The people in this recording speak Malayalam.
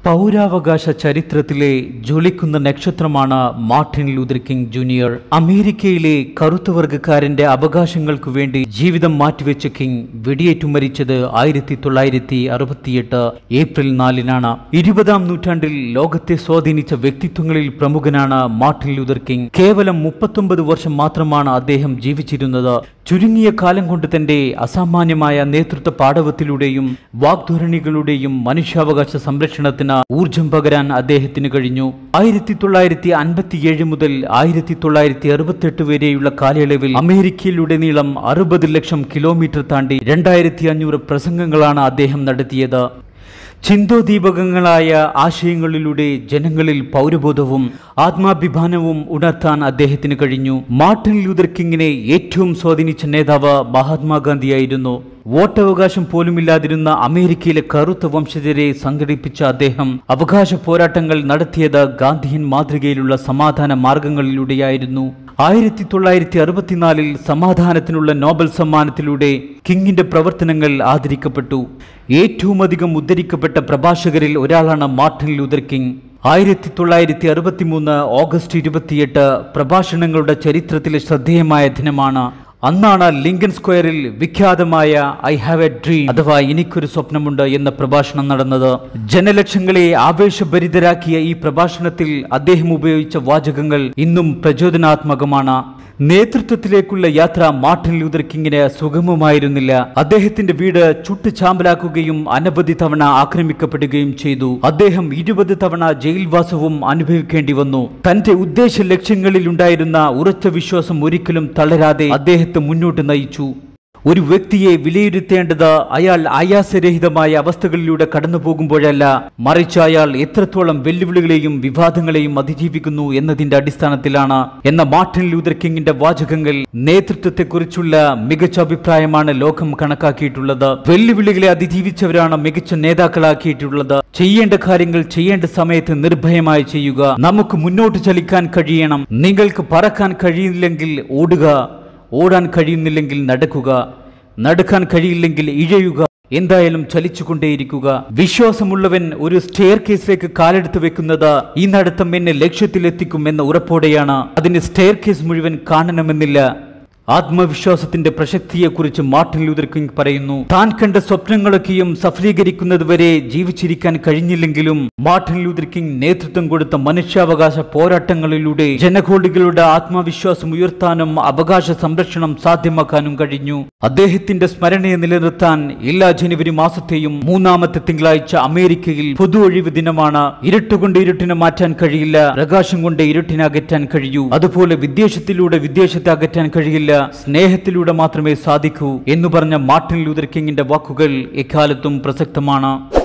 പൗരാവകാശ ചരിത്രത്തിലെ ജ്വലിക്കുന്ന നക്ഷത്രമാണ് മാർട്ടിൻ ലൂതർ കിങ് ജൂനിയർ അമേരിക്കയിലെ കറുത്തവർഗക്കാരന്റെ അവകാശങ്ങൾക്കു വേണ്ടി ജീവിതം മാറ്റിവെച്ച കിങ് വെടിയേറ്റു മരിച്ചത് ആയിരത്തി തൊള്ളായിരത്തി അറുപത്തിയെട്ട് ഏപ്രിൽ നാലിനാണ് ഇരുപതാം നൂറ്റാണ്ടിൽ ലോകത്തെ സ്വാധീനിച്ച വ്യക്തിത്വങ്ങളിൽ പ്രമുഖനാണ് മാർട്ടിൻ ലൂതർ കിങ് കേവലം മുപ്പത്തൊമ്പത് വർഷം മാത്രമാണ് അദ്ദേഹം ജീവിച്ചിരുന്നത് ചുരുങ്ങിയ കാലം കൊണ്ട് തന്റെ അസാമാന്യമായ നേതൃത്വ പാടവത്തിലൂടെയും വാഗ്ധോരണികളുടെയും മനുഷ്യാവകാശ സംരക്ഷണത്തിന് ഊർജം പകരാൻ അദ്ദേഹത്തിന് കഴിഞ്ഞു ആയിരത്തി തൊള്ളായിരത്തി അൻപത്തിയേഴ് മുതൽ ആയിരത്തി തൊള്ളായിരത്തി അറുപത്തെട്ട് വരെയുള്ള കാലയളവിൽ അമേരിക്കയിലുടനീളം അറുപത് ലക്ഷം കിലോമീറ്റർ താണ്ടി രണ്ടായിരത്തി അഞ്ഞൂറ് പ്രസംഗങ്ങളാണ് അദ്ദേഹം നടത്തിയത് ചിന്തോദീപകങ്ങളായ ആശയങ്ങളിലൂടെ ജനങ്ങളിൽ പൗരബോധവും ആത്മാഭിമാനവും ഉണർത്താൻ അദ്ദേഹത്തിന് കഴിഞ്ഞു മാർട്ടിൻ ലൂതർ കിങ്ങിനെ ഏറ്റവും സ്വാധീനിച്ച നേതാവ് മഹാത്മാഗാന്ധിയായിരുന്നു വോട്ടവകാശം പോലുമില്ലാതിരുന്ന അമേരിക്കയിലെ കറുത്ത വംശജരെ സംഘടിപ്പിച്ച അദ്ദേഹം അവകാശ പോരാട്ടങ്ങൾ നടത്തിയത് ഗാന്ധിയൻ മാതൃകയിലുള്ള സമാധാന മാർഗങ്ങളിലൂടെയായിരുന്നു ആയിരത്തി തൊള്ളായിരത്തി അറുപത്തിനാലിൽ സമാധാനത്തിനുള്ള നോബൽ സമ്മാനത്തിലൂടെ കിങ്ങിന്റെ പ്രവർത്തനങ്ങൾ ആദരിക്കപ്പെട്ടു ഏറ്റവും അധികം ഉദ്ധരിക്കപ്പെട്ട പ്രഭാഷകരിൽ ഒരാളാണ് മാർട്ടിൻ ലൂതർ കിങ് ആയിരത്തി തൊള്ളായിരത്തി അറുപത്തിമൂന്ന് ഓഗസ്റ്റ് ഇരുപത്തിയെട്ട് പ്രഭാഷണങ്ങളുടെ ചരിത്രത്തിലെ ശ്രദ്ധേയമായ ദിനമാണ് അന്നാണ് ലിങ്കൻ സ്ക്വയറിൽ വിഖ്യാതമായ ഐ ഹാവ് എ ഡ്രീം അഥവാ എനിക്കൊരു സ്വപ്നമുണ്ട് എന്ന പ്രഭാഷണം നടന്നത് ജനലക്ഷങ്ങളെ ആവേശഭരിതരാക്കിയ ഈ പ്രഭാഷണത്തിൽ അദ്ദേഹം ഉപയോഗിച്ച വാചകങ്ങൾ ഇന്നും പ്രചോദനാത്മകമാണ് നേതൃത്വത്തിലേക്കുള്ള യാത്ര മാർട്ടിൻ ലൂതർ കിങ്ങിന് സുഗമമായിരുന്നില്ല അദ്ദേഹത്തിന്റെ വീട് ചുട്ട് ചാമ്പലാക്കുകയും അനവധി തവണ ആക്രമിക്കപ്പെടുകയും ചെയ്തു അദ്ദേഹം ഇരുപത് തവണ ജയിൽവാസവും അനുഭവിക്കേണ്ടി വന്നു തന്റെ ഉദ്ദേശ ലക്ഷ്യങ്ങളിലുണ്ടായിരുന്ന ഉറച്ച വിശ്വാസം ഒരിക്കലും തളരാതെ അദ്ദേഹത്തെ മുന്നോട്ട് നയിച്ചു ഒരു വ്യക്തിയെ വിലയിരുത്തേണ്ടത് അയാൾ ആയാസരഹിതമായ അവസ്ഥകളിലൂടെ കടന്നു പോകുമ്പോഴല്ല മറിച്ച് അയാൾ എത്രത്തോളം വെല്ലുവിളികളെയും വിവാദങ്ങളെയും അതിജീവിക്കുന്നു എന്നതിന്റെ അടിസ്ഥാനത്തിലാണ് എന്ന മാർട്ടിൻ ലൂതർ കിങ്ങിന്റെ വാചകങ്ങൾ നേതൃത്വത്തെക്കുറിച്ചുള്ള മികച്ച അഭിപ്രായമാണ് ലോകം കണക്കാക്കിയിട്ടുള്ളത് വെല്ലുവിളികളെ അതിജീവിച്ചവരാണ് മികച്ച നേതാക്കളാക്കിയിട്ടുള്ളത് ചെയ്യേണ്ട കാര്യങ്ങൾ ചെയ്യേണ്ട സമയത്ത് നിർഭയമായി ചെയ്യുക നമുക്ക് മുന്നോട്ട് ചലിക്കാൻ കഴിയണം നിങ്ങൾക്ക് പറക്കാൻ കഴിയില്ലെങ്കിൽ ഓടുക ഓടാൻ കഴിയുന്നില്ലെങ്കിൽ നടക്കുക നടക്കാൻ കഴിയില്ലെങ്കിൽ ഇഴയുക എന്തായാലും ചലിച്ചുകൊണ്ടേയിരിക്കുക വിശ്വാസമുള്ളവൻ ഒരു സ്റ്റെയർ കേസിലേക്ക് കാലെടുത്ത് വെക്കുന്നത് ഈ നടത്തം എന്നെ ലക്ഷ്യത്തിലെത്തിക്കും എന്ന ഉറപ്പോടെയാണ് അതിന് സ്റ്റെയർ കേസ് മുഴുവൻ കാണണമെന്നില്ല ആത്മവിശ്വാസത്തിന്റെ പ്രസക്തിയെക്കുറിച്ച് മാർട്ടിൻ ലൂതർ കിങ് പറയുന്നു താൻ കണ്ട സ്വപ്നങ്ങളൊക്കെയും സഫലീകരിക്കുന്നതുവരെ ജീവിച്ചിരിക്കാൻ കഴിഞ്ഞില്ലെങ്കിലും മാർട്ടിൻ ലൂതർ കിങ് നേതൃത്വം കൊടുത്ത മനുഷ്യാവകാശ പോരാട്ടങ്ങളിലൂടെ ജനകോടികളുടെ ആത്മവിശ്വാസം ഉയർത്താനും അവകാശ സംരക്ഷണം സാധ്യമാക്കാനും കഴിഞ്ഞു അദ്ദേഹത്തിന്റെ സ്മരണയെ നിലനിർത്താൻ എല്ലാ ജനുവരി മാസത്തെയും മൂന്നാമത്തെ തിങ്കളാഴ്ച അമേരിക്കയിൽ പൊതു ഒഴിവ് ദിനമാണ് ഇരുട്ടുകൊണ്ട് ഇരുട്ടിനെ മാറ്റാൻ കഴിയില്ല പ്രകാശം കൊണ്ട് ഇരുട്ടിനെ അകറ്റാൻ കഴിയൂ അതുപോലെ വിദ്വേഷത്തിലൂടെ വിദ്വേഷത്തെ അകറ്റാൻ കഴിയില്ല സ്നേഹത്തിലൂടെ മാത്രമേ സാധിക്കൂ എന്ന് പറഞ്ഞ മാർട്ടിൻ ലൂതർ കിങ്ങിന്റെ വാക്കുകൾ എക്കാലത്തും പ്രസക്തമാണ്